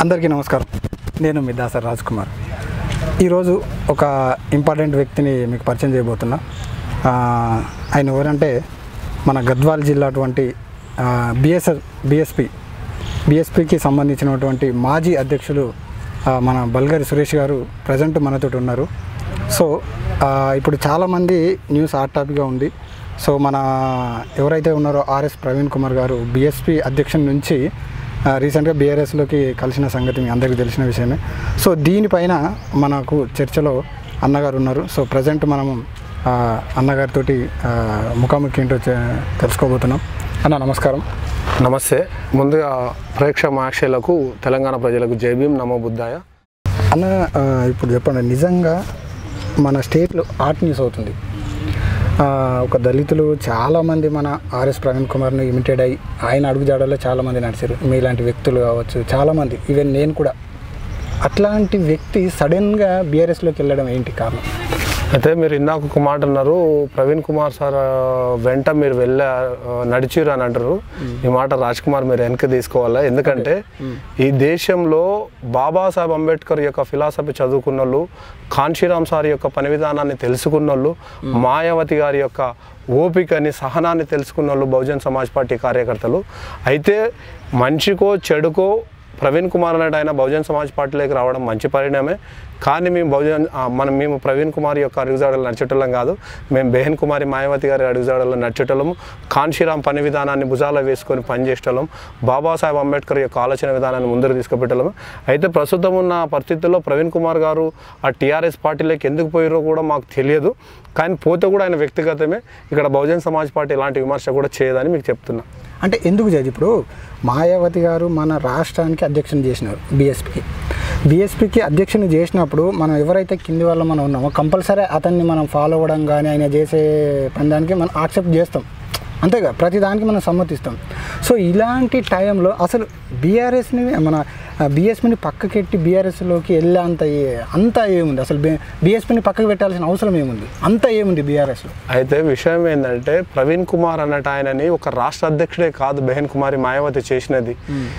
అందరికీ నమస్కారం నేను మీ దాసర్ రాజ్ కుమార్ ఈరోజు ఒక ఇంపార్టెంట్ వ్యక్తిని మీకు పరిచయం చేయబోతున్నా ఆ, ఆయన ఎవరంటే మన గద్వాల్ జిల్లా అటువంటి బిఎస్ఎల్ బిఎస్పి బిఎస్పికి సంబంధించినటువంటి మాజీ అధ్యక్షులు ఆ, మన బల్గారి సురేష్ గారు ప్రజెంట్ మనతోటి ఉన్నారు సో ఆ, ఇప్పుడు చాలామంది న్యూస్ హాట్ టాపిక్గా ఉంది సో మన ఎవరైతే ఉన్నారో ఆర్ఎస్ ప్రవీణ్ కుమార్ గారు బిఎస్పి అధ్యక్షుని నుంచి ఆ, రీసెంట్గా బీఆర్ఎస్లోకి కలిసిన సంగతి మీ అందరికీ తెలిసిన విషయమే సో దీనిపైన మనకు చర్చలో అన్నగారు ఉన్నారు సో ప్రజెంట్ మనము ఆ, అన్నగారితో ముఖాముఖి ఏంటో చే- తెలుసుకోబోతున్నాం అన్న నమస్కారం నమస్తే ముందుగా ప్రేక్ష మాక్షలకు తెలంగాణ ప్రజలకు జై భీమ్ నమో బుద్ధాయ అన్న ఆ, ఇప్పుడు చెప్పండి నిజంగా మన స్టేట్లో ఆర్ట్ న్యూస్ అవుతుంది ఆ, ఒక దళితులు చాలామంది మన ఆర్ఎస్ ప్రవీణ్ కుమార్ని ఇమిటేట్ అయ్యి ఆయన అడుగుజాడల్లో చాలామంది నడిచారు మీలాంటి వ్యక్తులు కావచ్చు చాలామంది ఈవెన్ నేను కూడా అట్లాంటి వ్యక్తి సడన్గా బీఆర్ఎస్లోకి వెళ్ళడం ఏంటి కారణం అయితే మీరు ఇందాక ఒక మాట అన్నారు ప్రవీణ్ కుమార్ సార్ ఆ, వెంట మీరు వెళ్ళా ఆ, నడిచిరు అని అంటారు ఈ మాట రాజ్ కుమార్ మీరు వెనక్కి తీసుకోవాలా ఎందుకంటే ఈ దేశంలో బాబాసాహెబ్ అంబేద్కర్ యొక్క ఫిలాసఫీ చదువుకున్న వాళ్ళు కాంశీరామ్ సార్ యొక్క పని విధానాన్ని తెలుసుకున్న వాళ్ళు మాయావతి గారి యొక్క ఓపికని సహనాన్ని తెలుసుకున్న వాళ్ళు బహుజన్ సమాజ్ పార్టీ కార్యకర్తలు అయితే మంచికో చెడుకో ప్రవీణ్ కుమార్ అనేటి ఆయన బహుజన్ సమాజ్ పార్టీలోకి రావడం మంచి పరిణామే కానీ మేము బహుజన్ ఆ, మనం మేము ప్రవీణ్ కుమార్ యొక్క అడుగుజాడలు నడిచేటోళ్ళం కాదు మేము బెహన్ కుమారి మాయావతి గారి అడుగుజాడల్లో నడిచేటోళ్ళము కాన్షీరామ్ పని విధానాన్ని భుజాల వేసుకొని పనిచేసేటోళ్ళం బాబాసాహెబ్ అంబేద్కర్ యొక్క ఆలోచన విధానాన్ని ముందరు తీసుకుపెట్టడం అయితే ప్రస్తుతం ఉన్న పరిస్థితుల్లో ప్రవీణ్ కుమార్ గారు ఆ టీఆర్ఎస్ పార్టీలోకి ఎందుకు పోయారో కూడా మాకు తెలియదు కానీ పోతే కూడా ఆయన వ్యక్తిగతమే ఇక్కడ బహుజన్ సమాజ్ పార్టీ ఇలాంటి విమర్శ కూడా చేయదని మీకు చెప్తున్నా అంటే ఎందుకు చేది ఇప్పుడు మాయావతి గారు మన రాష్ట్రానికి అధ్యక్షుని చేసినారు బీఎస్పీకి బీఎస్పీకి అధ్యక్షుని చేసినప్పుడు మనం ఎవరైతే కింది వల్ల మనం ఉన్నామో కంపల్సరీ అతన్ని మనం ఫాలో అవ్వడం కానీ ఆయన చేసే పని దానికి మనం యాక్సెప్ట్ చేస్తాం అంతేగా ప్రతి దానికి మనం సమ్మతిస్తాం సో ఇలాంటి టైంలో అసలు బీఆర్ఎస్ని మన బీఎస్పీని పక్కకెట్టి బీఆర్ఎస్లోకి వెళ్ళే అంత ఏ- అంత ఏముంది అసలు బీఎస్పీని పక్కకు పెట్టాల్సిన అవసరం ఏముంది అంత ఏముంది బీఆర్ఎస్లో అయితే విషయం ఏంటంటే ప్రవీణ్ కుమార్ అన్నట్టు ఆయనని ఒక రాష్ట్ర అధ్యక్షుడే కాదు బెహన్ కుమారి మాయావతి చేసినది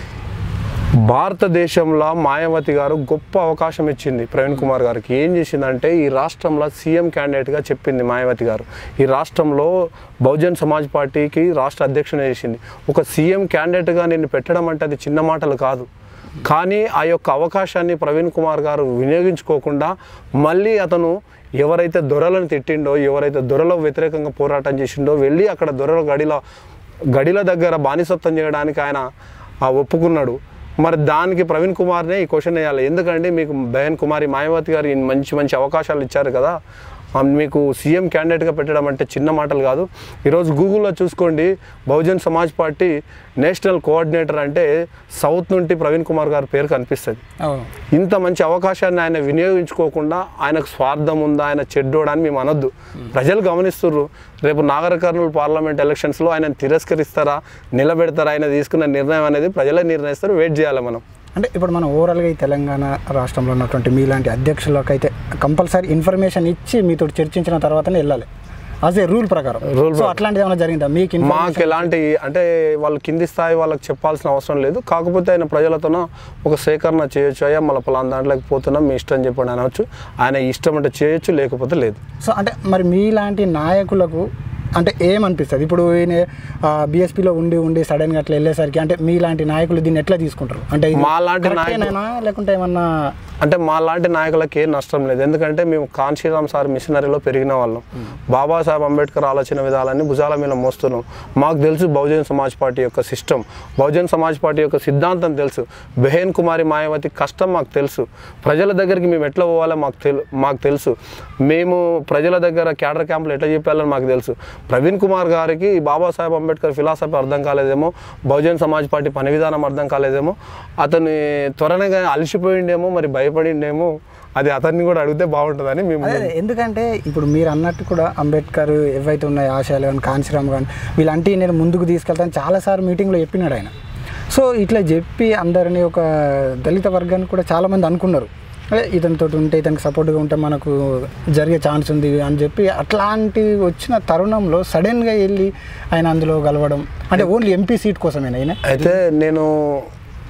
భారతదేశంలో మాయావతి గారు గొప్ప అవకాశం ఇచ్చింది ప్రవీణ్ కుమార్ గారికి ఏం చేసిందంటే ఈ రాష్ట్రంలో సీఎం క్యాండిడేట్గా చెప్పింది మాయావతి గారు ఈ రాష్ట్రంలో బహుజన్ సమాజ్ పార్టీకి రాష్ట్ర అధ్యక్షుని చేసింది ఒక సీఎం క్యాండిడేట్గా నేను పెట్టడం అంటే అది చిన్న మాటలు కాదు కానీ ఆ యొక్క అవకాశాన్ని ప్రవీణ్ కుమార్ గారు వినియోగించుకోకుండా మళ్ళీ అతను ఎవరైతే దొరలను తిట్టిండో ఎవరైతే దొరల వ్యతిరేకంగా పోరాటం చేసిండో వెళ్ళి అక్కడ దొరల గడిల గడిల దగ్గర బానిసత్వం చేయడానికి ఆయన ఆ ఒప్పుకున్నాడు మరి దానికి ప్రవీణ్ కుమార్నే ఈ క్వశ్చన్ వేయాలి ఎందుకంటే మీకు బహన్ కుమారి మాయావతి గారు ఇన్ని మంచి మంచి అవకాశాలు ఇచ్చారు కదా ఆ మీకు సీఎం క్యాండిడేట్గా పెట్టడం అంటే చిన్న మాటలు కాదు ఈరోజు గూగుల్లో చూసుకోండి Bahujan Samaj party national coordinator అంటే సౌత్ నుండి ప్రవీణ్ కుమార్ గారి పేరు కనిపిస్తుంది అవును ఇంత మంచి అవకాశాన్ని ఆయన వినియోగించుకోకుండా ఆయనకు స్వార్థం ఉందా ఆయన చెడ్డోడని మేము అనొద్దు ప్రజలు గమనిస్తుర్రు రేపు నాగర్ కర్నూలు పార్లమెంట్ ఎలక్షన్స్లో ఆయన తిరస్కరిస్తారా నిలబెడతారా ఆయన తీసుకున్న నిర్ణయం అనేది ప్రజలే నిర్ణయిస్తారు వెయిట్ చేయాలి మనం అంటే ఇప్పుడు మనం ఓవరాల్గా ఈ తెలంగాణ రాష్ట్రంలో ఉన్నటువంటి మీలాంటి అధ్యక్షులకు అయితే కంపల్సరీ ఇన్ఫర్మేషన్ ఇచ్చి మీతో చర్చించిన తర్వాతనే వెళ్ళాలి యాజ్ ఏ రూల్ ప్రకారం Rule సో అట్లాంటిది ఏమైనా జరిగిందా మీకు మాకు information- ఎలాంటి అంటే వాళ్ళు కింది స్థాయి వాళ్ళకి చెప్పాల్సిన అవసరం లేదు కాకపోతే ఆయన ప్రజలతోన ఒక సేకరణ చేయొచ్చు అయ్యా మళ్ళీ పలానా దాంట్లోకి పోతున్నాం మీ ఇష్టం చెప్పండి అనవచ్చు ఆయన ఇష్టం అంటే చేయొచ్చు లేకపోతే లేదు సో అంటే మరి మీలాంటి నాయకులకు అంటే ఏమనిపిస్తుంది ఇప్పుడు ఈయన బీఎస్పీలో ఉండి ఉండి సడన్గా అట్లా వెళ్ళేసరికి అంటే మీలాంటి నాయకులు దీన్ని ఎట్లా తీసుకుంటారు అంటే ఇది మాలాంటి కరెక్టేనా లేకుంటే ఏమన్నా అంటే మా లాంటి నాయకులకి ఏం నష్టం లేదు ఎందుకంటే మేము కాంశీరామ్ సార్ మిషనరీలో పెరిగిన వాళ్ళం బాబాసాహెబ్ అంబేద్కర్ ఆలోచన విధానాన్ని భుజాల మీద మోస్తున్నాం మాకు తెలుసు బహుజన్ సమాజ్ పార్టీ యొక్క సిస్టమ్ బహుజన్ సమాజ్ పార్టీ యొక్క సిద్ధాంతం తెలుసు బెహేన్ కుమారి మాయావతి కష్టం మాకు తెలుసు ప్రజల దగ్గరికి మేము ఎట్లా పోవాలో మాకు తెలు మాకు తెలుసు మేము ప్రజల దగ్గర క్యాడర్ క్యాంపులు ఎట్లా చెప్పాలని మాకు తెలుసు ప్రవీణ్ కుమార్ గారికి బాబాసాహెబ్ అంబేద్కర్ ఫిలాసఫీ అర్థం కాలేదేమో బహుజన్ సమాజ్ పార్టీ పని విధానం అర్థం కాలేదేమో అతని త్వరగా అలసిపోయిండేమో మరి భయపడిండేమో అది అతన్ని కూడా అడిగితే బాగుంటుందని మేము అదే ఎందుకంటే ఇప్పుడు మీరు అన్నట్టు కూడా అంబేద్కర్ ఏవైతే ఉన్నాయో ఆశయాలు కానీ కాంశీరామ్ కానీ వీళ్ళంటే నేను ముందుకు తీసుకెళ్తాను చాలాసార్లు మీటింగ్లో చెప్పినాడు ఆయన సో ఇట్లా చెప్పి అందరినీ ఒక దళిత వర్గాన్ని కూడా చాలామంది అనుకున్నారు అదే ఇతనితో ఉంటే ఇతనికి సపోర్ట్గా ఉంటే మనకు జరిగే ఛాన్స్ ఉంది అని చెప్పి అట్లాంటి వచ్చిన తరుణంలో సడన్గా వెళ్ళి ఆయన అందులో కలవడం అంటే ఓన్లీ ఎంపీ సీట్ కోసమేనా ఆయన అయితే నేను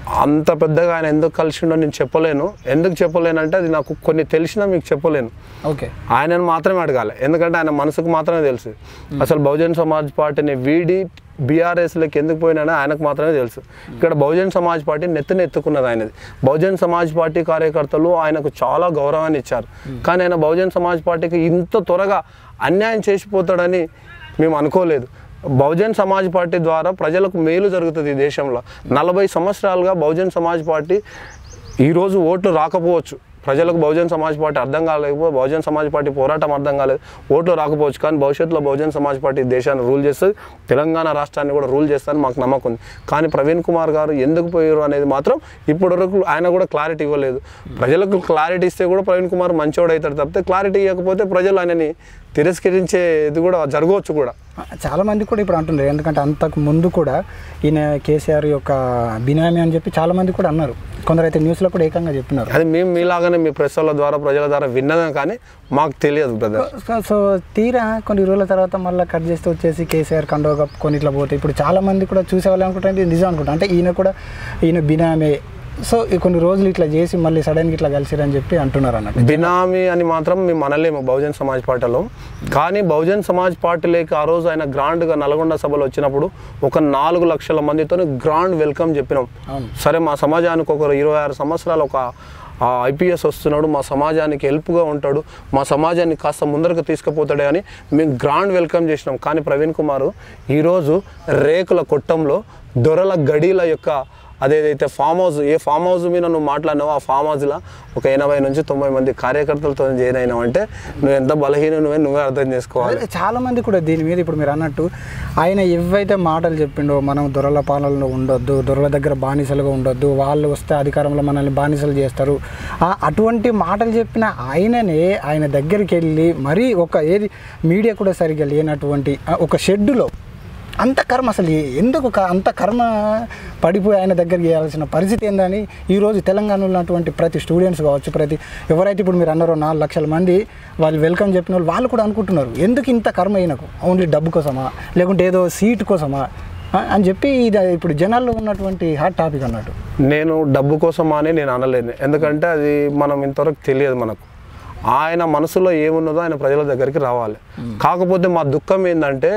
అంత పెద్దగా ఆయన ఎందుకు కలిసిండో నేను చెప్పలేను ఎందుకు చెప్పలేనంటే అది నాకు కొన్ని తెలిసినా మీకు చెప్పలేను ఓకే ఆయనను మాత్రమే అడగాలి ఎందుకంటే ఆయన మనసుకు మాత్రమే తెలుసు అసలు బహుజన్ సమాజ్ పార్టీని వీడి బీఆర్ఎస్లోకి ఎందుకు పోయినాడో ఆయనకు మాత్రమే తెలుసు ఇక్కడ బహుజన్ సమాజ్ పార్టీ నెత్తిన ఎత్తుకున్నది ఆయనది బహుజన్ సమాజ్ పార్టీ కార్యకర్తలు ఆయనకు చాలా గౌరవాన్ని ఇచ్చారు కానీ ఆయన బహుజన్ సమాజ్ పార్టీకి ఇంత త్వరగా అన్యాయం చేసిపోతాడని మేము అనుకోలేదు బహుజన్ సమాజ్ పార్టీ ద్వారా ప్రజలకు మేలు జరుగుతుంది ఈ దేశంలో నలభై సంవత్సరాలుగా బహుజన్ సమాజ్ పార్టీ ఈరోజు ఓట్లు రాకపోవచ్చు ప్రజలకు బహుజన్ సమాజ్ పార్టీ అర్థం కాలేకపోతే బహుజన్ సమాజ్ పార్టీ పోరాటం అర్థం కాలేదు ఓట్లు రాకపోవచ్చు కానీ భవిష్యత్తులో బహుజన్ సమాజ్ పార్టీ దేశాన్ని రూల్ చేస్తుంది తెలంగాణ రాష్ట్రాన్ని కూడా రూల్ చేస్తారని మాకు నమ్మకం ఉంది కానీ ప్రవీణ్ కుమార్ గారు ఎందుకు పోయారు అనేది మాత్రం ఇప్పటివరకు ఆయన కూడా క్లారిటీ ఇవ్వలేదు ప్రజలకు క్లారిటీ ఇస్తే కూడా ప్రవీణ్ కుమార్ మంచోడు అవుతాడు తప్పితే క్లారిటీ ఇవ్వకపోతే ప్రజలు ఆయనని తిరస్కరించేది కూడా జరగవచ్చు కూడా చాలా మంది కూడా ఇప్పుడు అంటున్నారు ఎందుకంటే అంతకు ముందు కూడా ఈయన కేసీఆర్ యొక్క బినామీ అని చెప్పి చాలా మంది కూడా అన్నారు కొందరు అయితే న్యూస్లో కూడా ఏకంగా చెప్పినారు అది మేము మీలాగానే మీ ప్రెస్ వాళ్ళ ద్వారా ప్రజల ద్వారా విన్నదే కానీ మాకు తెలియదు బ్రదర్ సో సో తీరా కొన్ని రోజుల తర్వాత మళ్ళీ కట్ చేస్తూ వచ్చేసి కేసీఆర్ కండో కప్పుకొని ఇట్లా పోతే ఇప్పుడు చాలా మంది కూడా చూసేవాళ్ళు అనుకుంటారు ఇది నిజం అనుకుంటా అంటే ఈయన కూడా ఈయన బినామే సో ఈ కొన్ని రోజులు ఇట్లా చేసి మళ్ళీ సడన్గా ఇట్లా కలిసిరని చెప్పి అంటున్నారు అన్నట్టు బినామీ అని మాత్రం మేము అనలేము బహుజన్ సమాజ్ పార్టీలో కానీ బహుజన్ సమాజ్ పార్టీలోకి ఆ రోజు ఆయన గ్రాండ్గా నల్గొండ సభలో వచ్చినప్పుడు ఒక నాలుగు లక్షల మందితో గ్రాండ్ వెల్కమ్ చెప్పినాం అవును. సరే మా సమాజానికి ఒక ఇరవై ఆరు సంవత్సరాలు ఒక ఐపీఎస్ వస్తున్నాడు మా సమాజానికి హెల్ప్గా ఉంటాడు మా సమాజాన్ని కాస్త ముందరకు తీసుకుపోతాడే అని మేము గ్రాండ్ వెల్కమ్ చేసినాం కానీ ప్రవీణ్ కుమార్ ఈరోజు రేకుల కొట్టంలో దొరల గడీల యొక్క అదేదైతే ఫామ్ హౌస్ ఏ ఫామ్ హౌస్ మీద నువ్వు మాట్లాడినావో ఆ ఫామ్ హౌస్లో ఒక ఎనభై నుంచి తొంభై మంది కార్యకర్తలతో చేరిన అయినావు అంటే నువ్వు ఎంత బలహీన నువ్వే నువ్వే అర్థం చేసుకోవాలి అదే చాలా మంది కూడా దీని మీద ఇప్పుడు మీరు అన్నట్టు ఆయన ఏవైతే మాటలు చెప్పిండో మనం దొరల పాలనలో ఉండొద్దు దొరల దగ్గర బానిసలుగా ఉండొద్దు వాళ్ళు వస్తే అధికారంలో మనల్ని బానిసలు చేస్తారు ఆ అటువంటి మాటలు చెప్పిన ఆయననే ఆయన దగ్గరికి వెళ్ళి మరీ ఒక ఏది మీడియా కూడా సరిగ్గా లేనటువంటి ఆ ఒక షెడ్డులో అంత కర్మ అసలు ఏ- ఎందుకు క- అంత కర్మ పడిపోయి ఆయన దగ్గరికి చేయాల్సిన పరిస్థితి ఏందని ఈరోజు తెలంగాణలో ఉన్నటువంటి ప్రతి స్టూడెంట్స్ కావచ్చు ప్రతి ఎవరైతే ఇప్పుడు మీరు అన్నారో నాలుగు లక్షల మంది వాళ్ళు వెల్కమ్ చెప్పిన వాళ్ళు వాళ్ళు కూడా అనుకుంటున్నారు ఎందుకు ఇంత కర్మ అయినకు ఓన్లీ డబ్బు కోసమా లేకుంటే ఏదో సీట్ కోసమా ఆ, అని చెప్పి ఇది ఇప్పుడు జనాల్లో ఉన్నటువంటి హాట్ టాపిక్ అన్నట్టు నేను డబ్బు కోసం అని నేను అనలేను ఎందుకంటే అది మనం ఇంతవరకు తెలియదు మనకు ఆయన మనసులో ఏమున్నదో ఆయన ప్రజల దగ్గరికి రావాలి కాకపోతే మా దుఃఖం ఏంటంటే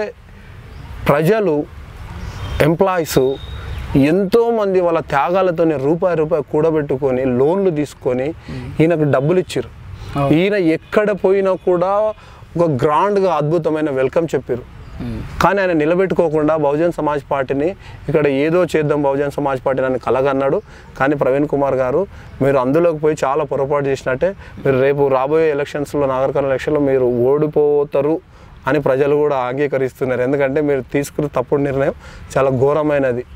ప్రజలు ఎంప్లాయీస్ ఎంతోమంది వాళ్ళ త్యాగాలతోనే రూపాయి రూపాయి కూడబెట్టుకొని లోన్లు తీసుకొని ఈయనకు డబ్బులు ఇచ్చారు ఈయన ఎక్కడ పోయినా కూడా ఒక గ్రాండ్గా అద్భుతమైన వెల్కమ్ చెప్పారు కానీ ఆయన నిలబెట్టుకోకుండా బహుజన్ సమాజ్ పార్టీని ఇక్కడ ఏదో చేద్దాం బహుజన్ సమాజ్ పార్టీని అని కలగన్నాడు కానీ ప్రవీణ్ కుమార్ గారు మీరు అందులోకి పోయి చాలా పొరపాటు చేసినట్టే మీరు రేపు రాబోయే ఎలక్షన్స్లో నాగరికర్ణ ఎలక్షన్లో మీరు ఓడిపోతారు అని ప్రజలు కూడా అంగీకరిస్తున్నారు ఎందుకంటే మీరు తీసుకున్న తప్పుడు నిర్ణయం చాలా ఘోరమైనది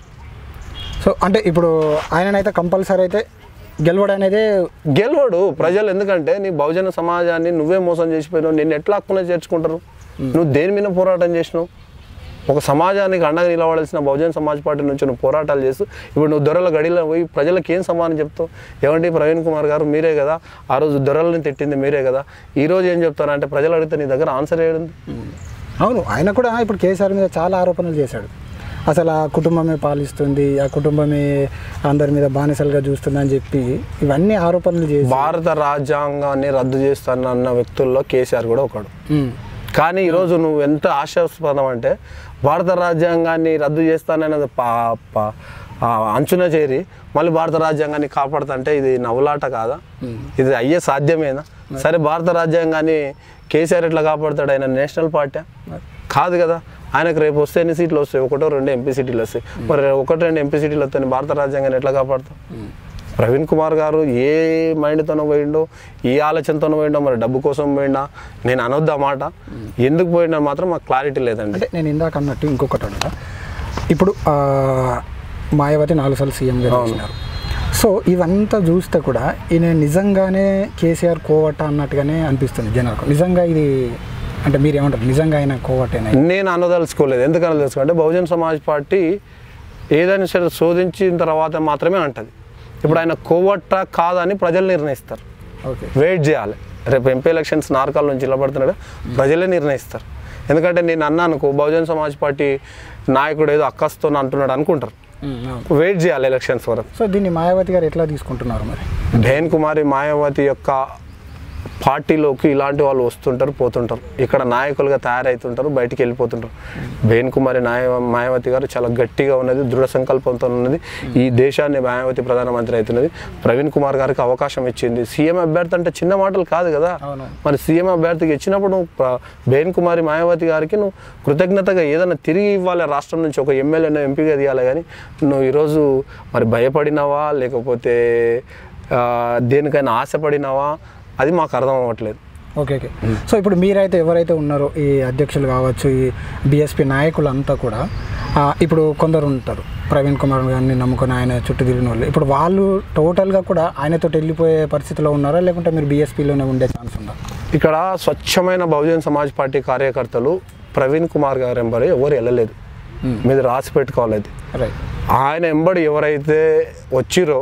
సో అంటే ఇప్పుడు ఆయననైతే కంపల్సరీ అయితే గెలవడం అనేది గెలవడు ప్రజలు ఎందుకంటే నీ బహుజన సమాజాన్ని నువ్వే మోసం చేసిపోయినావు నిన్ను ఎట్లా హక్కున చేర్చుకుంటారు నువ్వు దేని మీద పోరాటం చేసినావు ఒక సమాజానికి అండగా నిలబడాల్సిన బహుజన సమాజ్ పార్టీ నుంచి నువ్వు పోరాటాలు చేస్తూ ఇప్పుడు నువ్వు దొరల గడిలో పోయి ప్రజలకు ఏం సమాధానం చెప్తావు ఏమంటే ప్రవీణ్ కుమార్ గారు మీరే కదా ఆ రోజు దొరలని తిట్టింది మీరే కదా ఈ రోజు ఏం చెప్తారంటే ప్రజలు అడిగితే నీ దగ్గర ఆన్సర్ ఏడుంది అవును ఆయన కూడా ఇప్పుడు కేసీఆర్ మీద చాలా ఆరోపణలు చేశాడు అసలు ఆ కుటుంబమే పాలిస్తుంది ఆ కుటుంబమే అందరి మీద బానిసలుగా చూస్తుంది అని చెప్పి ఇవన్నీ ఆరోపణలు చేసి భారత రాజ్యాంగాన్ని రద్దు చేస్తానన్న వ్యక్తుల్లో కేసీఆర్ కూడా ఒకడు ఉమ్. కానీ ఈరోజు నువ్వు ఎంత ఆశాస్పదం అంటే భారత రాజ్యాంగాన్ని రద్దు చేస్తానన్నది పా పా- ఆ అంచున చేరి మళ్ళీ భారత రాజ్యాంగాన్ని కాపాడుతుంటే ఇది నవ్వులాట కాదా ఇది అయ్యే సాధ్యమేనా సరే భారత రాజ్యాంగాన్ని కేసీఆర్ ఎట్లా కాపాడుతాడు ఆయన నేషనల్ పార్టీ కాదు కదా ఆయనకు రేపు వస్తే ఎన్ని సీట్లు వస్తాయి ఒకటో రెండు ఎంపీ సీట్లు వస్తాయి మరి ఒకటి రెండు ఎంపీ సీట్లు వస్తాయి భారత రాజ్యాంగాన్ని ఎట్లా కాపాడుతాం ప్రవీణ్ కుమార్ గారు ఏ మైండ్తోనో పోయిండో ఏ ఆలోచనతోనో పోయిండో మరి డబ్బు కోసం పోయిండా నేను అనొద్దు ఆ మాట ఎందుకు పోయిండో మాత్రం మాకు క్లారిటీ లేదండి అంటే నేను ఇందాక అన్నట్టు ఇంకొకటి అడుగుతా ఇప్పుడు ఆ, మాయావతి నాలుగు సార్లు సీఎంగా చేసినారు సో ఇవంతా చూస్తే కూడా ఈయన నిజంగానే కేసీఆర్ కోవట అన్నట్టుగానే అనిపిస్తుంది జనాలకు నిజంగా ఇది అంటే మీరు ఏమంటారు నిజంగా ఆయన కోవటేనా నేను అనదలుచుకోలేదు ఎందుకు అనదలుచుకుంటే బహుజన్ సమాజ్ పార్టీ ఏదైనా సరే శోధించిన తర్వాత మాత్రమే అంటది ఇప్పుడు ఆయన కోవట్ట కాదని ప్రజలు నిర్ణయిస్తారు ఓకే వెయిట్ చేయాలి రేపు ఎంపీ ఎలక్షన్స్ నార్కాల నుంచి నిలబడుతున్నాడు ప్రజలే నిర్ణయిస్తారు ఎందుకంటే నేను అన్నాను అనుకో బహుజన్ సమాజ్ పార్టీ నాయకుడు ఏదో అక్కస్తో అంటున్నాడు అనుకుంటారు వెయిట్ చేయాలి ఎలక్షన్స్ వరకు సో దీన్ని మాయావతి గారు ఎట్లా తీసుకుంటున్నారు మరి భేన్ కుమారి మాయావతి యొక్క పార్టీలోకి ఇలాంటి వాళ్ళు వస్తుంటారు పోతుంటారు ఇక్కడ నాయకులుగా తయారవుతుంటారు బయటికి వెళ్ళిపోతుంటారు భేన్ కుమారి నాయ మాయావతి గారు చాలా గట్టిగా ఉన్నది దృఢ సంకల్పంతో ఉన్నది ఈ దేశాన్ని మాయావతి ప్రధానమంత్రి అవుతున్నది ప్రవీణ్ కుమార్ గారికి అవకాశం ఇచ్చింది సీఎం అభ్యర్థి అంటే చిన్న మాటలు కాదు కదా అవును. మరి సీఎం అభ్యర్థికి ఇచ్చినప్పుడు నువ్వు ప్ర- బేన్ కుమారి మాయావతి గారికి నువ్వు కృతజ్ఞతగా ఏదైనా తిరిగి ఇవ్వాలి రాష్ట్రం నుంచి ఒక ఎమ్మెల్యేనో ఎంపీగా తీయాలి కానీ నువ్వు ఈరోజు మరి భయపడినావా లేకపోతే ఆ, దేనికైనా ఆశపడినావా అది మాకు అర్థం అవ్వట్లేదు ఓకే ఓకే సో ఇప్పుడు మీరైతే ఎవరైతే ఉన్నారో ఈ అధ్యక్షులు కావచ్చు ఈ బీఎస్పీ నాయకులంతా కూడా ఆ, ఇప్పుడు కొందరు ఉంటారు ప్రవీణ్ కుమార్ గారిని నమ్ముకొని ఆయన చుట్టూ తిరిగిన వాళ్ళు ఇప్పుడు వాళ్ళు టోటల్గా కూడా ఆయనతో వెళ్ళిపోయే పరిస్థితిలో ఉన్నారా లేకుంటే మీరు బీఎస్పీలోనే ఉండే ఛాన్స్ ఉందా ఇక్కడ స్వచ్ఛమైన బహుజన్ సమాజ్ పార్టీ కార్యకర్తలు ప్రవీణ్ కుమార్ గారు ఎంబడి ఎవరు వెళ్ళలేదు మీద రాసి పెట్టుకోవాలి అది రైట్ ఆయన ఎంబడి ఎవరైతే వచ్చిరో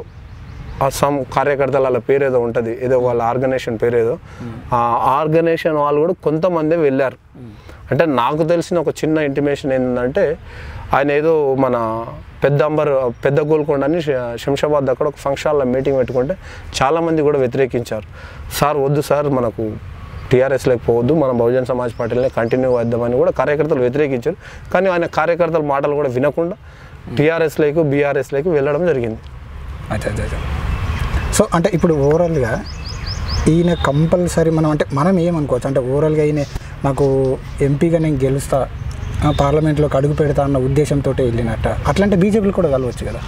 ఆ సమ్ కార్యకర్తల వాళ్ళ పేరు ఏదో ఉంటుంది ఏదో వాళ్ళ ఆర్గనైజేషన్ పేరు ఏదో ఆ ఆర్గనైజేషన్ వాళ్ళు కూడా కొంతమంది వెళ్ళారు అంటే నాకు తెలిసిన ఒక చిన్న ఇంటిమేషన్ ఏంటంటే ఆయన ఏదో మన పెద్ద అంబర్ పెద్ద గోల్కొండ అని శ- శంషాబాద్ దగ్గర ఒక ఫంక్షన్లో మీటింగ్ పెట్టుకుంటే చాలామంది కూడా వ్యతిరేకించారు సార్ వద్దు సార్ మనకు టీఆర్ఎస్లోకి పోవద్దు మనం బహుజన్ సమాజ్ పార్టీలోనే కంటిన్యూ అవుద్దామని కూడా కార్యకర్తలు వ్యతిరేకించారు కానీ ఆయన కార్యకర్తల మాటలు కూడా వినకుండా టీఆర్ఎస్లోకి బీఆర్ఎస్లోకి వెళ్ళడం జరిగింది అచ్చా అచ్చా అచ్చా సో అంటే ఇప్పుడు ఓవరాల్గా ఈయన కంపల్సరీ మనం అంటే మనం ఏమనుకోవచ్చు అంటే ఓవరాల్గా ఈయన నాకు ఎంపీగా నేను గెలుస్తా ఆ, పార్లమెంట్లోకి అడుగు పెడతా అన్న ఉద్దేశంతో వెళ్ళినట్ట అట్లాంటి బీజేపీలు కూడా కలవచ్చు కదా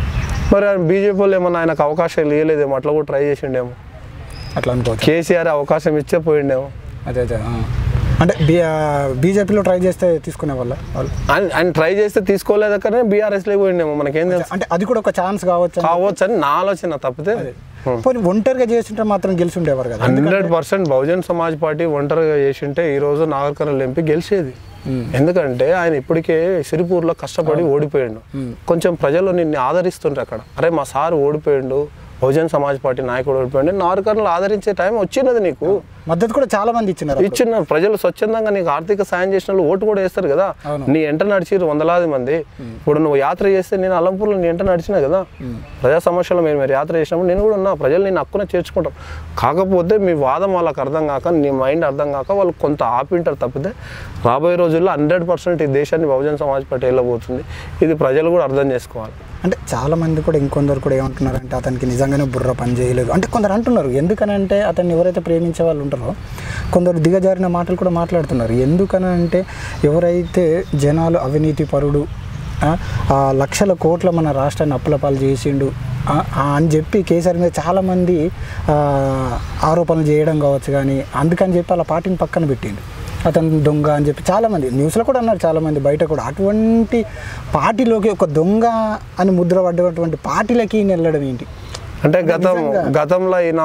మరి ఆయన బీజేపీ వాళ్ళు ఏమన్నా ఆయనకు అవకాశం ఇవ్వలేదేమో అట్లా కూడా ట్రై చేసిండేమో అట్లా అనుకోవచ్చు కేసీఆర్ అవకాశం ఇచ్చే పోయిండేమో అదే అదే ఆ. అంటే బీ బీజేపీలో ట్రై చేస్తే తీసుకునే వాళ్ళ వాళ్ళు ఆయన ఆయన ట్రై చేస్తే తీసుకోలేదు కానీ బీఆర్ఎస్లో పోయిండేమో మనకేం తెలుసు అంటే అది కూడా ఒక ఛాన్స్ కావచ్చు అని. కావచ్చు అని నా ఆలోచన తప్పితే పోనీ ఒంటరిగా చేస్తుంటే మాత్రం గెలిచి ఉండేవారు కదా hundred percent Bahujan Samaj party ఒంటరిగా చేసింటే ఈ రోజు నాగర్కర్నూలు ఎంపీ గెలిచేది ఎందుకంటే ఆయన ఇప్పటికే సిరిపూర్లో కష్టపడి ఓడిపోయాడు కొంచెం ప్రజలు నిన్ను ఆదరిస్తుండ్రు అక్కడ అరే మా సార్ ఓడిపోయాడు బహుజన్ సమాజ్ పార్టీ నాయకుడు ఓడిపోయాడు నాగర్కర్నూలు ఆదరించే టైం వచ్చినది నీకు మద్దతు కూడా చాలా మంది ఇచ్చినారు అప్పుడు. ఇచ్చిన ప్రజలు స్వచ్ఛందంగా నీకు ఆర్థిక సాయం చేసిన వాళ్ళు ఓటు కూడా వేస్తారు కదా అవును. నీ ఎంట నడిచిరు వందలాది మంది ఇప్పుడు నువ్వు యాత్ర చేస్తే నేను అలంపూర్లో నీ ఎంట నడిచినా కదా ప్రజా సమస్యలు మీరు మీరు యాత్ర చేసినప్పుడు నేను కూడా ఉన్నా ప్రజలు నేను హక్కున చేర్చుకుంటాం కాకపోతే మీ వాదం వాళ్ళకి అర్థం కాక నీ మైండ్ అర్థం కాక వాళ్ళు కొంత ఆపింటారు తప్పితే రాబోయే రోజుల్లో హండ్రెడ్ పర్సెంట్ ఈ దేశాన్ని బహుజన్ సమాజ్ పార్టీ వెళ్ళబోతుంది ఇది ప్రజలు కూడా అర్థం చేసుకోవాలి అంటే చాలా మంది కూడా ఇంకొందరు కూడా ఏమంటున్నారంటే అతనికి నిజంగానే బుర్ర పని చేయలేదు అంటే కొందరు అంటున్నారు ఎందుకనంటే అతన్ని ఎవరైతే ప్రేమించే వాళ్ళు ఉంటారో కొందరు దిగజారిన మాటలు కూడా మాట్లాడుతున్నారు ఎందుకనంటే ఎవరైతే జనాలు అవినీతి పరుడు ఆ, ఆ లక్షల కోట్ల మన రాష్ట్రాన్ని అప్పులపాలు చేసిండు ఆ, ఆ అని చెప్పి కేసీఆర్ మీద చాలామంది ఆ, ఆరోపణలు చేయడం కావచ్చు కానీ అందుకని చెప్పి అలా పార్టీని పక్కన పెట్టిండు అతను దొంగ అని చెప్పి చాలామంది న్యూస్లో కూడా అన్నారు చాలామంది బయట కూడా అటువంటి పార్టీలోకి ఒక దొంగ అని ముద్ర పడ్డటువంటి పార్టీలకి ఈయన వెళ్ళడం ఏంటి అంటే గతం గతంలో ఈయన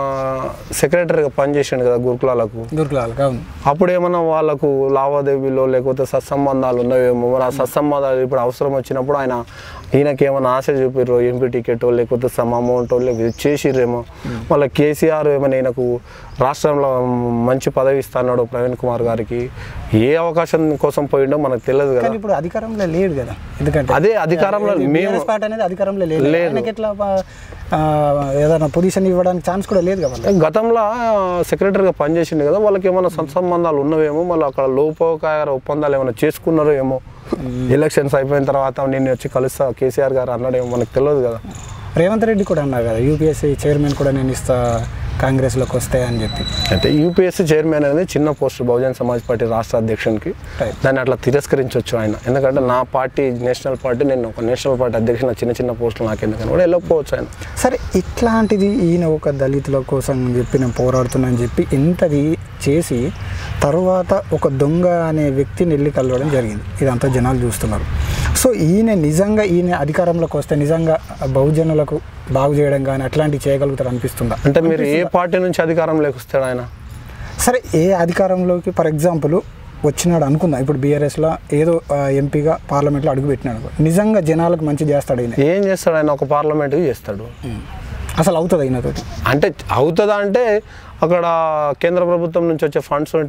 సెక్రటరీగా పనిచేసిండు కదా గురుకులాలకు గురుకులాలు అవును అప్పుడు ఏమన్నా వాళ్ళకు లావాదేవీలో లేకపోతే సత్సంబంధాలు ఉన్నవేమో మరి ఆ సత్సంబంధాలు ఇప్పుడు అవసరం వచ్చినప్పుడు ఆయన ఈయనకి ఏమైనా ఆశ చూపిర్రో ఎంపీ టికెట్ లేకపోతే సమ్ అమౌంట్ లేకపోతే చేసిర్రేమో మళ్ళీ కేసీఆర్ ఏమైనా ఈయనకు రాష్ట్రంలో మంచి పదవి ఇస్తాడు ప్రవీణ్ కుమార్ గారికి ఏ అవకాశం కోసం పోయిండో మనకు తెలియదు కదా కానీ ఇప్పుడు అధికారంలో లేడు కదా ఎందుకంటే అదే అధికారంలో ఇది మేము BRS పార్టీ అనేది అధికారంలో లేదు లేదు. ఆయనకి ఎట్లా ఆ, ఏదైనా పొజిషన్ ఇవ్వడానికి ఛాన్స్ కూడా లేదు కదా వాళ్ళకి. గతంలో సెక్రటరీగా పనిచేసిండు కదా వాళ్ళకి ఏమైనా సత్సంబంధాలు ఉన్నవేమో మళ్ళీ అక్కడ లోపోకార ఒప్పందాలు ఏమైనా చేసుకున్నారో ఏమో ఎలక్షన్స్ అయిపోయిన తర్వాత నేను వచ్చి కలుస్తా కేసీఆర్ గారు అన్నాడేమో మనకు తెలియదు కదా రేవంత్ రెడ్డి కూడా అన్నారు కదా యూపీఎస్సీ చైర్మన్ కూడా నేను ఇస్తా కాంగ్రెస్లోకి వస్తే అని చెప్పి అయితే యూపీఎస్సీ చైర్మన్ అనేది చిన్న పోస్ట్ బహుజన్ సమాజ్ పార్టీ రాష్ట్ర అధ్యక్షునికి Right. దాన్ని అట్లా తిరస్కరించవచ్చు ఆయన ఎందుకంటే నా పార్టీ నేషనల్ పార్టీ నేను ఒక నేషనల్ పార్టీ అధ్యక్షుడు చిన్న చిన్న పోస్టులు నాకు ఎందుకని కూడా వెళ్ళకపోవచ్చు ఆయన సరే ఇట్లాంటిది ఈయన ఒక దళితుల కోసం చెప్పి నేను పోరాడుతున్నా అని చెప్పి ఇంతది చేసి తరువాత ఒక దొంగ అనే వ్యక్తిని వెళ్ళి కలవడం జరిగింది ఇదంతా జనాలు చూస్తున్నారు సో ఈయన నిజంగా ఈయన అధికారంలోకి వస్తే నిజంగా బహుజనులకు బాగు చేయడం కానీ అట్లాంటివి చేయగలుగుతారు అనిపిస్తుందా అంటే మీరు ఏ పార్టీ నుంచి అధికారం లేకొస్తాడు ఆయన సరే ఏ అధికారంలోకి ఫర్ ఎగ్జాంపుల్ వచ్చినాడు అనుకుందాం ఇప్పుడు బీఆర్ఎస్లో ఏదో ఆ, ఎంపీగా పార్లమెంట్లో అడుగుపెట్టినాడు నిజంగా జనాలకు మంచి చేస్తాడు ఈయన ఏం చేస్తాడు ఆయన ఒక పార్లమెంట్కి చేస్తాడు అసలు అవుతుంది ఈయనతోటి అంటే అవుతుందా అంటే అక్కడ కేంద్ర ప్రభుత్వం నుంచి వచ్చే ఫండ్స్ ఉంటాయి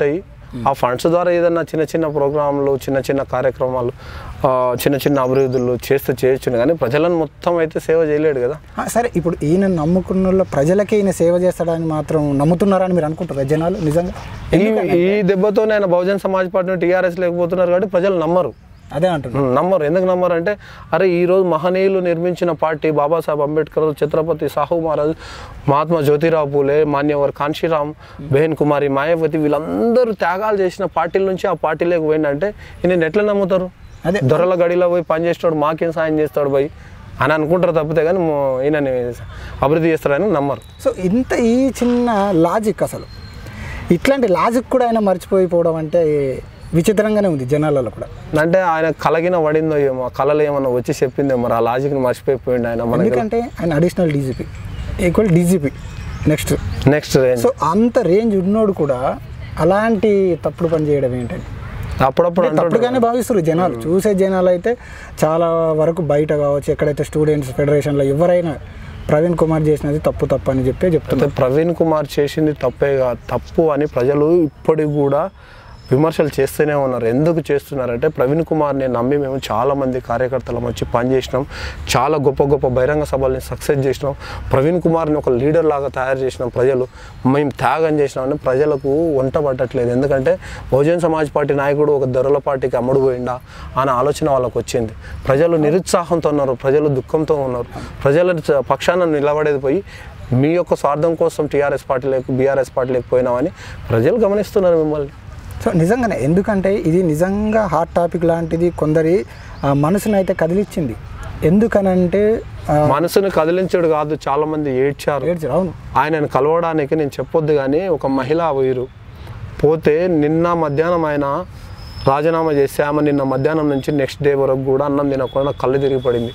ఆ ఫండ్స్ ద్వారా ఏదైనా చిన్న చిన్న ప్రోగ్రాంలు చిన్న చిన్న కార్యక్రమాలు ఆ, చిన్న చిన్న అభివృద్ధులు చేస్తే చేయొచ్చు కానీ ప్రజలను మొత్తం అయితే సేవ చేయలేడు కదా ఆ, సరే ఇప్పుడు ఈయన నమ్ముకున్న వాళ్ళు ప్రజలకే ఈయన సేవ చేస్తాడని మాత్రం నమ్ముతున్నారని మీరు అనుకుంటారా జనాలు నిజంగా ఈ ఈ దెబ్బతోనే ఆయన బహుజన్ సమాజ్ పార్టీ టీఆర్ఎస్ లేకపోతున్నారు కాబట్టి ప్రజలు నమ్మరు అదే అంటున్నారు ఉమ్, నమ్మరు ఎందుకు నమ్మరు అంటే అరే ఈ రోజు మహనీయులు నిర్మించిన పార్టీ బాబాసాహెబ్ అంబేద్కర్ ఛత్రపతి సాహు మహారాజ్ మహాత్మా జ్యోతిరావు పూలే మాన్యవర్ కాంశీరామ్ బెహన్ కుమారి మాయావతి వీళ్ళందరూ త్యాగాలు చేసిన పార్టీల నుంచి ఆ పార్టీలోకి పోయిందంటే ఈయన ఎట్లా నమ్ముతారు అదే. దొరల గడిలో పోయి పని చేస్తాడు మాకేం సాయం చేస్తాడు పోయి అని అనుకుంటారు తప్పితే కానీ మో- ఈయనని అభివృద్ధి చేస్తాడని నమ్మరు సో ఇంత ఈ చిన్న లాజిక్ అసలు ఇట్లాంటి లాజిక్ కూడా ఆయన మర్చిపోయిపోవడం అంటే విచిత్రంగానే ఉంది జనాలలో కూడా అంటే ఆయన కలగిన పడిందో ఏమో ఆ కళలు ఏమన్నా వచ్చి చెప్పిందో మరి ఆ లాజిక్ని మర్చిపోయిపోయిండు ఆయన మనకి ఎందుకంటే ఆయన additional DGP equal DGP next next range so అంత రేంజ్ ఉన్నోడు కూడా అలాంటి తప్పుడు పని చేయడం ఏంటంటే అప్పుడప్పుడు అంటుంటారు తప్పుడుగానే భావిస్తారు జనాలు చూసే జనాలు అయితే చాలా వరకు బయట కావచ్చు ఎక్కడైతే స్టూడెంట్స్ ఫెడరేషన్లో ఎవరైనా ప్రవీణ్ కుమార్ చేసినది తప్పు తప్పు అని చెప్పి చెప్తున్నారు అయితే ప్రవీణ్ కుమార్ చేసింది తప్పే కాదు తప్పు అని ప్రజలు ఇప్పటికి కూడా విమర్శలు చేస్తూనే ఉన్నారు ఎందుకు చేస్తున్నారంటే ప్రవీణ్ కుమార్ని నమ్మి మేము చాలా మంది కార్యకర్తలం వచ్చి పనిచేసినాం చాలా గొప్ప గొప్ప బహిరంగ సభల్ని సక్సెస్ చేసినాం ప్రవీణ్ కుమార్ని ఒక లీడర్ లాగా తయారు చేసినాం ప్రజలు మేము త్యాగం చేసినామని ప్రజలకు వంట పట్టట్లేదు ఎందుకంటే బహుజన్ సమాజ్ పార్టీ నాయకుడు ఒక ధరల పార్టీకి అమ్ముడు పోయిందా అనే ఆలోచన వాళ్ళకు వచ్చింది ప్రజలు నిరుత్సాహంతో ఉన్నారు ప్రజలు దుఃఖంతో ఉన్నారు ప్రజల చ- పక్షాన నిలబడేది పోయి మీ యొక్క స్వార్థం కోసం టీఆర్ఎస్ పార్టీలకు బీఆర్ఎస్ పార్టీలకు పోయినామని ప్రజలు గమనిస్తున్నారు మిమ్మల్ని సో నిజంగానే ఎందుకంటే ఇది నిజంగా హాట్ టాపిక్ లాంటిది కొందరి ఆ, మనసుని అయితే కదిలిచ్చింది ఎందుకనంటే ఆ, మనసుని కదిలించడు కాదు చాలా మంది ఏడ్చారు ఏడ్చారు, అవును ఆయనను కలవడానికి నేను చెప్పొద్దు కానీ ఒక మహిళ వీరు పోతే నిన్న మధ్యాహ్నం ఆయన రాజీనామా చేసి ఆమె నిన్న మధ్యాహ్నం నుంచి నెక్స్ట్ డే వరకు కూడా అన్నం తినకుండా కళ్ళు తిరిగి పడింది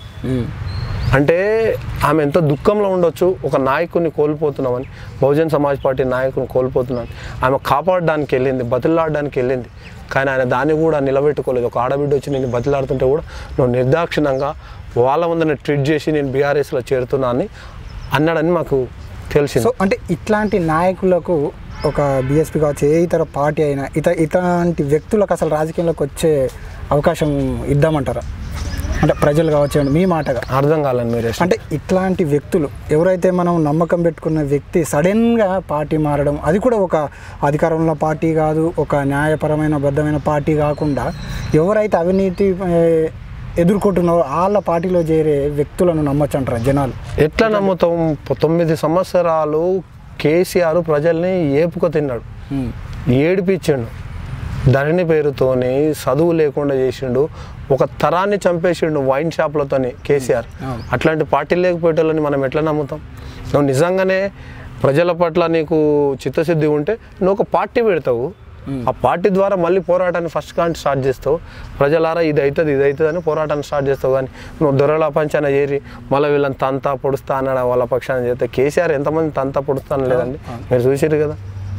అంటే ఆమె ఎంతో దుఃఖంలో ఉండొచ్చు ఒక నాయకుడిని కోల్పోతున్నామని బహుజన్ సమాజ్ పార్టీ నాయకుని కోల్పోతున్నాను ఆమె కాపాడడానికి వెళ్ళింది బతిలాడడానికి వెళ్ళింది కానీ ఆయన దాన్ని కూడా నిలబెట్టుకోలేదు ఒక ఆడబిడ్డ వచ్చి నేను బతిలాడుతుంటే కూడా నువ్వు నిర్దాక్షిణంగా వాళ్ళ ముందర ట్రీట్ చేసి నేను బీఆర్ఎస్లో చేరుతున్నా అని అన్నాడని మాకు తెలిసింది సో అంటే ఇట్లాంటి నాయకులకు ఒక బీఎస్పీ కావచ్చు ఏ ఇతర పార్టీ అయినా ఇత ఇట్లాంటి వ్యక్తులకు అసలు రాజకీయంలోకి వచ్చే అవకాశం ఇద్దామంటారా అంటే ప్రజలు కావచ్చు మీ మాటగా అర్థం కాలేదు మీరు అంటే ఇట్లాంటి వ్యక్తులు ఎవరైతే మనం నమ్మకం పెట్టుకున్న వ్యక్తి సడన్గా పార్టీ మారడం అది కూడా ఒక అధికారంలో పార్టీ కాదు ఒక న్యాయపరమైన బద్ధమైన పార్టీ కాకుండా ఎవరైతే అవినీతి ఏ, ఎదుర్కొంటున్నారో వాళ్ళ పార్టీలో చేరే వ్యక్తులను నమ్మచ్చు అంటారు జనాలు ఎట్లా నమ్ముతాం పొ- తొమ్మిది సంవత్సరాలు కేసీఆర్ ప్రజల్ని ఏపుక తిన్నాడు ఏడిపించిండు ధరణి పేరుతోని చదువు లేకుండా చేసిండు ఒక తరాన్ని చంపేసిండు వైన్ షాప్లతోని కేసీఆర్ అవును. అట్లాంటి పార్టీ లేకపోయేటోళ్ళని మనం ఎట్లా నమ్ముతాం నువ్వు నిజంగానే ప్రజల పట్ల నీకు చిత్తశుద్ధి ఉంటే నువ్వు ఒక పార్టీ పెడతావు ఆ పార్టీ ద్వారా మళ్ళీ పోరాటాన్ని ఫస్ట్ కాంటి స్టార్ట్ చేస్తావు ప్రజలారా ఇది అవుతుంది ఇది అవుతుంది అని పోరాటాన్ని స్టార్ట్ చేస్తావు కానీ నువ్వు దొరల పంచాన చేరి మళ్ళీ వీళ్ళని తంతా పొడుస్తా అన్నాడు వాళ్ళ పక్షాన చేస్తే కేసీఆర్ ఎంతమంది తంతా పొడుస్తాను లేదండి మీరు చూసిరు కదా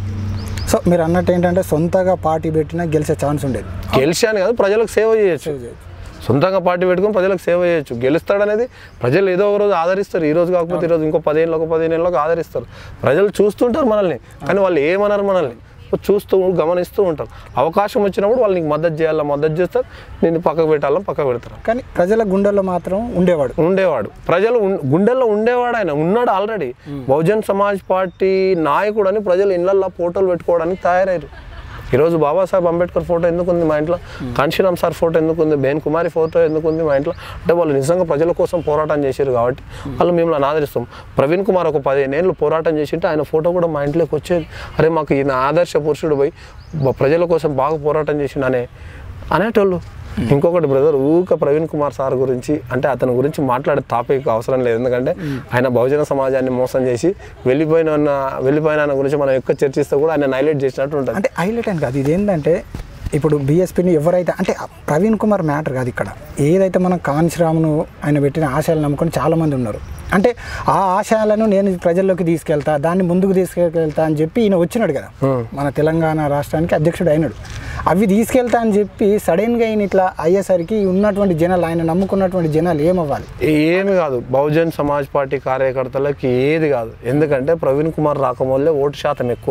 సో మీరు అన్నట్టు ఏంటంటే సొంతగా పార్టీ పెట్టినా గెలిచే ఛాన్స్ ఉండేది గెలిచాను కాదు ప్రజలకు సేవ చేయొచ్చు సొంతంగా పార్టీ పెట్టుకొని ప్రజలకు సేవ చేయొచ్చు గెలుస్తాడనేది ప్రజలు ఏదో ఒక రోజు ఆదరిస్తారు ఈ రోజు కాకపోతే ఈ రోజు ఇంకో పదిహేను ఒక పదిహేను ఏళ్ళకి ఆదరిస్తారు ప్రజలు చూస్తుంటారు మనల్ని కానీ వాళ్ళు ఏమన్నారు మనల్ని చూస్తూ గుస్తూ ఉంటారు అవకాశం వచ్చినప్పుడు వాళ్ళు నీకు మద్దతు చేయాలా మద్దతు చేస్తారు నేను పక్కకు పెట్టాలని పక్కకు పెడతారు కానీ ప్రజల గుండెల్లో మాత్రం ఉండేవాడు ఉండేవాడు ప్రజలు ఉన్- గుండెల్లో ఉండేవాడు ఆయన ఉన్నాడు ఆల్రెడీ బహుజన్ సమాజ్ పార్టీ నాయకుడు అని ప్రజలు ఇళ్లల్లో ఫోటోలు పెట్టుకోవడానికి తయారయ్యారు ఈరోజు బాబాసాహెబ్ అంబేద్కర్ ఫోటో ఎందుకు ఉంది మా ఇంట్లో కాంశీరామ్ సార్ ఫోటో ఎందుకు ఉంది బేన్ కుమారి ఫోటో ఎందుకు ఉంది మా ఇంట్లో అంటే వాళ్ళు నిజంగా ప్రజల కోసం పోరాటం చేశారు కాబట్టి వాళ్ళు మిమ్మల్ని ఆదరిస్తాం ప్రవీణ్ కుమార్ ఒక పదిహేను ఏళ్ళు పోరాటం చేసింటే ఆయన ఫోటో కూడా మా ఇంట్లోకి వచ్చేది అరే మాకు ఈయన ఆదర్శ పురుషుడు పోయి బ- ప్రజల కోసం బాగా పోరాటం చేసిండు అనే అనేటోళ్ళు ఇంకొకటి బ్రదర్ ఊక ప్రవీణ్ కుమార్ సార్ గురించి అంటే అతని గురించి మాట్లాడే టాపిక్ అవసరం లేదు ఎందుకంటే ఆయన బహుజన సమాజాన్ని మోసం చేసి వెళ్ళిపోయిన వెళ్ళిపోయిన ఆయన గురించి మనం ఎక్కువ చర్చిస్తే కూడా ఆయన హైలైట్ చేసినట్టు ఉంటుంది అంటే హైలైట్ అని కాదు ఇది ఏంటంటే ఇప్పుడు బీఎస్పీని ఎవరైతే అంటే ఆ ప్రవీణ్ కుమార్ మ్యాటర్ కాదు ఇక్కడ ఏదైతే మనం కాంశీరామ్ను ఆయన పెట్టిన ఆశయాలు నమ్ముకొని చాలామంది ఉన్నారు అంటే ఆ ఆశయాలను నేను ప్రజల్లోకి తీసుకెళ్తా దాన్ని ముందుకు తీసుకెళ్తా అని చెప్పి ఈయన వచ్చినాడు కదా మన తెలంగాణ రాష్ట్రానికి అధ్యక్షుడు అయినాడు అవి తీసుకెళ్తా అని చెప్పి సడన్గా ఈయన ఇట్లా అయ్యేసరికి ఉన్నటువంటి జనాలు ఆయన నమ్ముకున్నటువంటి జనాలు ఏమవ్వాలి ఏమి కాదు బహుజన్ సమాజ్ పార్టీ కార్యకర్తలకి ఏది కాదు ఎందుకంటే ప్రవీణ్ కుమార్ రాకమోల్లే ఓటు శాతం ఎక్కువ ఉన్నది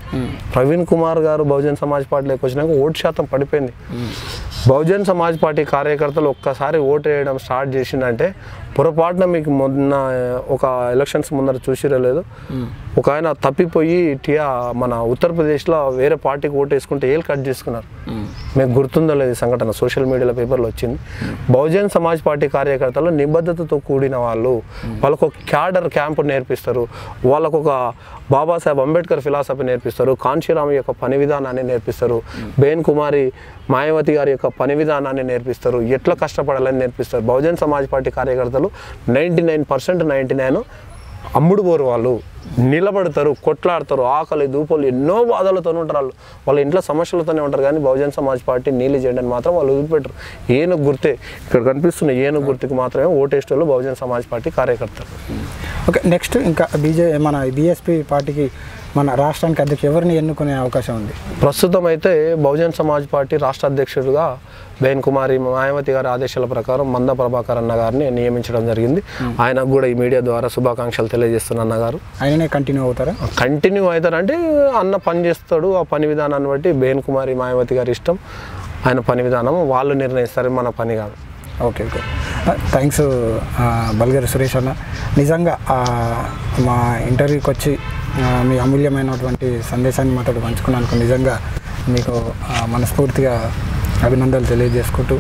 ప్రవీణ్ కుమార్ గారు బహుజన్ సమాజ్ పార్టీలోకి వచ్చినాక ఓటు శాతం పడిపోయింది బహుజన్ సమాజ్ పార్టీ కార్యకర్తలు ఒక్కసారి ఓటు వేయడం స్టార్ట్ చేసిందంటే పొరపాటున మీకు మొన్న ఒక ఎలక్షన్స్ ముందర చూసిరో లేదు ఒక ఆయన తప్పిపోయి టియా మన ఉత్తరప్రదేశ్లో వేరే పార్టీకి ఓటు వేసుకుంటే ఏళ్ళు కట్ చేసుకున్నారు మీకు గుర్తుందో లేదు ఈ సంఘటన సోషల్ మీడియాలో పేపర్లో వచ్చింది బహుజన్ సమాజ్ పార్టీ కార్యకర్తలు నిబద్ధతతో కూడిన వాళ్ళు వాళ్ళకు ఒక క్యాడర్ క్యాంపు నేర్పిస్తారు వాళ్ళకు ఒక బాబాసాహెబ్ అంబేద్కర్ ఫిలాసఫీ నేర్పిస్తారు కాంశీరామ్ యొక్క పని విధానాన్ని నేర్పిస్తారు బేన్ కుమారి మాయావతి గారి యొక్క పని విధానాన్ని నేర్పిస్తారు ఎట్లా కష్టపడాలని నేర్పిస్తారు బహుజన్ సమాజ్ పార్టీ కార్యకర్తలు ninety nine percent ninety nine అమ్ముడు పోరు వాళ్ళు నిలబడతారు కొట్లాడతారు ఆకలి దూపలు ఎన్నో బాధలతో ఉంటారు వాళ్ళు వాళ్ళ ఇంట్లో సమస్యలతోనే ఉంటారు కానీ బహుజన్ సమాజ్ పార్టీ నీళ్ళు చేయడానికి మాత్రం వాళ్ళు వదిలిపెట్టరు ఏనుగు గుర్తే ఇక్కడ కనిపిస్తున్న ఏనుగు గుర్తుకి మాత్రమే ఓటేస్టోళ్ళు బహుజన్ సమాజ్ పార్టీ కార్యకర్తలు ఓకే నెక్స్ట్ ఇంకా బీజే మన బీఎస్పీ పార్టీకి మన రాష్ట్రానికి అధ్యక్షుడు ఎవరిని ఎన్నుకునే అవకాశం ఉంది ప్రస్తుతం అయితే బహుజన్ సమాజ్ పార్టీ రాష్ట్ర అధ్యక్షుడిగా బేన్ కుమారి మాయావతి గారి ఆదేశాల ప్రకారం మంద ప్రభాకర్ అన్న గారిని నియమించడం జరిగింది ఆయనకు కూడా ఈ మీడియా ద్వారా శుభాకాంక్షలు తెలియజేస్తున్న అన్నగారు ఆయననే కంటిన్యూ అవుతారా కంటిన్యూ అవుతారంటే అన్న పని చేస్తాడు ఆ పని విధానాన్ని బట్టి బేన్ కుమారి మాయావతి గారి ఇష్టం ఆయన పని విధానం వాళ్ళు నిర్ణయిస్తారు మన పని కాదు okay okay thanks Balgari Suresh అన్న నిజంగా ఆ, మా ఇంటర్వ్యూకి వచ్చి ఆ, మీ అమూల్యమైనటువంటి సందేశాన్ని మాతో పంచుకున్నందుకు నిజంగా మీకు ఆ, మనస్ఫూర్తిగా అభినందనలు తెలియజేసుకుంటూ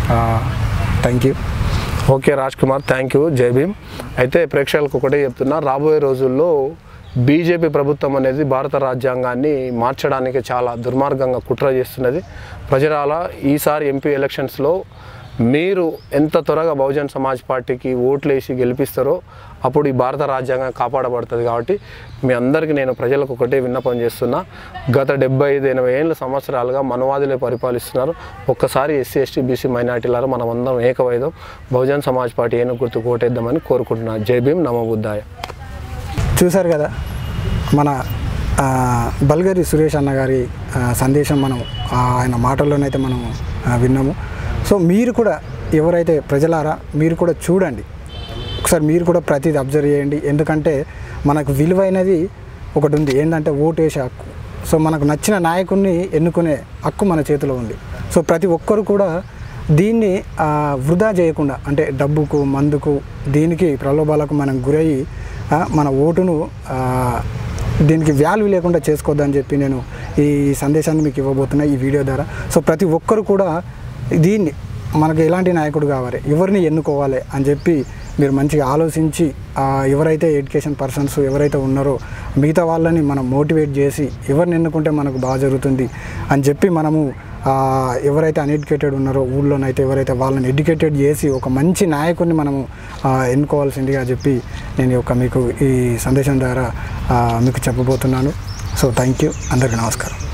thank you okay Raj Kumar thank you Jai Bhim అయితే ప్రేక్షకులకు ఒకటే చెప్తున్నా రాబోయే రోజుల్లో బీజేపీ ప్రభుత్వం అనేది భారత రాజ్యాంగాన్ని మార్చడానికి చాలా దుర్మార్గంగా కుట్ర చేస్తున్నది ప్రజల ఈసారి ఎంపీ ఎలక్షన్స్లో మీరు ఎంత త్వరగా బహుజన్ సమాజ్ పార్టీకి ఓట్లు వేసి గెలిపిస్తారో అప్పుడు ఈ భారత రాజ్యాంగం కాపాడబడుతుంది కాబట్టి మీ అందరికీ నేను ప్రజలకు ఒకటే విన్నపం చేస్తున్నా గత డెబ్బై ఐదు ఎనభై ఏళ్ళ సంవత్సరాలుగా మనవాదులే పరిపాలిస్తున్నారు ఒక్కసారి ఎస్సీ ఎస్టీ బీసీ మైనార్టీలారా మనం అందరం ఏకవైదం బహుజన్ సమాజ్ పార్టీ ఏనుగు గుర్తు కోటేద్దామని కోరుకుంటున్నాను జై భీమ్ నమో బుద్ధాయ చూశారు కదా మన ఆ, బల్గరి సురేష్ అన్న గారి ఆ, సందేశం మనం ఆ, ఆయన మాటల్లోనైతే మనం ఆ, విన్నాము సో మీరు కూడా ఎవరైతే ప్రజలారా మీరు కూడా చూడండి ఒకసారి మీరు కూడా ప్రతిదీ అబ్జర్వ్ చేయండి ఎందుకంటే మనకు విలువైనది ఒకటి ఉంది ఏంటంటే ఓటు వేసే హక్కు సో మనకు నచ్చిన నాయకుడిని ఎన్నుకునే హక్కు మన చేతిలో ఉంది సో ప్రతి ఒక్కరు కూడా దీన్ని ఆ, వృధా చేయకుండా అంటే డబ్బుకు మందుకు దీనికి ప్రలోభాలకు మనం గురయ్యి ఆ, మన ఓటును ఆ, దీనికి వాల్యూ లేకుండా చేసుకోవద్దని చెప్పి నేను ఈ సందేశాన్ని మీకు ఇవ్వబోతున్నా ఈ వీడియో ద్వారా సో ప్రతి ఒక్కరు కూడా దీన్ని మనకు ఎలాంటి నాయకుడు కావాలి ఎవరిని ఎన్నుకోవాలి అని చెప్పి మీరు మంచిగా ఆలోచించి ఆ, ఎవరైతే ఎడ్యుకేషన్ పర్సన్స్ ఎవరైతే ఉన్నారో మిగతా వాళ్ళని మనం మోటివేట్ చేసి ఎవరిని ఎన్నుకుంటే మనకు బాగా జరుగుతుంది అని చెప్పి మనము ఆ, ఎవరైతే అన్ఎడ్యుకేటెడ్ ఉన్నారో ఊళ్ళోనైతే ఎవరైతే వాళ్ళని ఎడ్యుకేటెడ్ చేసి ఒక మంచి నాయకుడిని మనము ఆ, ఎన్నుకోవాల్సిందిగా చెప్పి నేను ఈ యొక్క మీకు ఈ సందేశం ద్వారా ఆ, మీకు చెప్పబోతున్నాను సో థ్యాంక్ యూ అందరికీ నమస్కారం